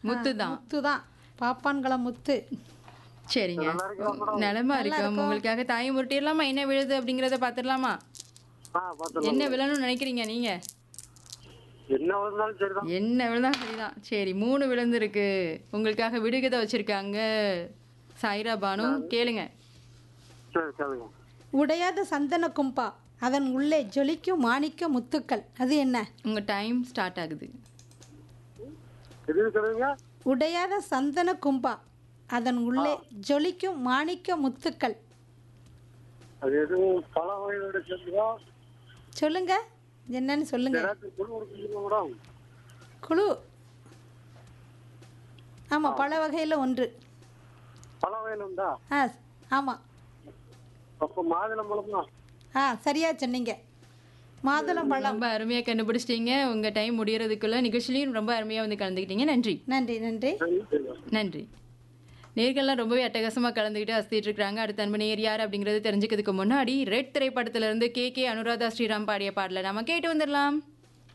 முத்து தான் முத்து தான் பாப்பான்கள முத்து சரிங்க நிலமா இருக்கு உங்களுக்காக தாயை முருட்டிடலாமா என்ன விழுது அப்படிங்கறத பாத்துடலாமா ஆ பார்த்து என்ன விழணும்னு நினைக்கிறீங்க நீங்க என்ன வந்தாலும் சரிதான் என்ன விழுதான் சரிதான் சரி மூணு விழுந்திருக்கு உங்களுக்காக விடுகதை வச்சிருக்காங்க சாய்ரா பானு கேளுங்க சரி கேளுங்க உடையாத சந்தன கும்பா அதன் உள்ளே ஜொலிக்கும் மாணிக்க முத்துக்கள் அது என்ன உங்க டைம் ஸ்டார்ட் ஆகுது எது சொல்லுங்க உடையாத சந்தன கும்பா அதன் உள்ளே ஜொலிக்கும் மாணிக்க முத்துக்கள் அது எதுவும் பல வகையோட சேர்ந்துதா சொல்லுங்க என்னன்னு சொல்லுங்க ஏதாச்சும் குழு கொடுக்குறீங்க மேடம் குழு ஆமாம் பல வகையில் ஒன்று பல வகையில் உண்டா ஆ ஆமாம் அப்போ மாதுளம் பழம் தான் ஆ சரியா சொன்னீங்க மாதுளம் பழம் ரொம்ப அருமையா கண்டுபிடிச்சிட்டீங்க உங்க டைம் முடியறதுக்குள்ள நிகழ்ச்சியிலையும் ரொம்ப அருமையா வந்து கலந்துக்கிட்டீங்க நன்றி நன்றி நன்றி நன்றி நேர்கள்லாம் ரொம்பவே அட்டகாசமா கலந்துக்கிட்டு அசத்திட்டு இருக்காங்க அடுத்த அன்பு நேர் யார் அப்படிங்கறது தெரிஞ்சுக்கிறதுக்கு முன்னாடி ரெட் திரைப்படத்துல இருந்து கே கே அனுராதா ஸ்ரீராம் பாடிய பாடல நாம கேட்டு வந்துடலாம்